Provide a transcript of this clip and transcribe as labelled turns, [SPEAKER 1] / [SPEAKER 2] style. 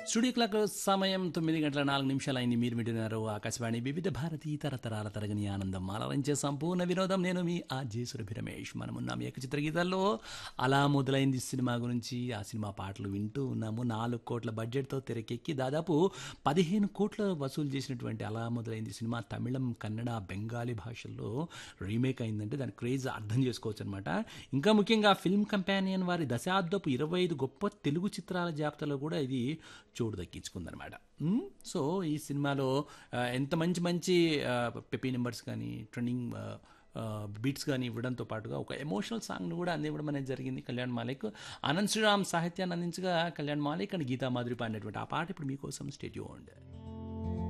[SPEAKER 1] studio clock సమయం తొమ్మిది గంటల నాలుగు నిమిషాలు అయింది మీరు వింటున్నారు ఆకాశవాణి వివిధ భారతి తరతరాల తరగని ఆనందం ఆలరించే సంపూర్ణ వినోదం నేను మీ ఆర్జే సురభి రమేష్ మనమున్నాం ఏకచిత్ర గీతాల్లో అలా మొదలైంది సినిమా గురించి ఆ సినిమా పాటలు వింటూ ఉన్నాము నాలుగు కోట్ల బడ్జెట్తో తెరకెక్కి దాదాపు పదిహేను కోట్ల వసూలు చేసినటువంటి అలా మొదలైంది సినిమా తమిళం కన్నడ బెంగాలీ భాషల్లో రీమేక్ అయిందంటే దాని క్రేజ్ అర్థం చేసుకోవచ్చు అనమాట ఇంకా ముఖ్యంగా ఫిల్మ్ కంపానియన్ వారి దశాబ్దపు ఇరవై ఐదు గొప్ప తెలుగు చిత్రాల జాబితాలో కూడా ఇది చోటు దక్కించుకుందనమాట మ్, సో ఈ సినిమాలో ఆ, ఎంత మంచి మంచి పెపీ నెంబర్స్ కానీ ట్రెండింగ్ బీట్స్ కానీ ఇవ్వడంతో పాటుగా ఒక ఎమోషనల్ సాంగ్ను కూడా అందివ్వడం అనేది జరిగింది కళ్యాణ్ మాలిక్ ఆనంద్ శ్రీరామ్ సాహిత్యాన్ని అందించగా కళ్యాణ్ మాలిక్ అండ్ గీతా మాధురి పాడినటువంటి ఆ పాట ఇప్పుడు మీకోసం స్టేడియో ఉండే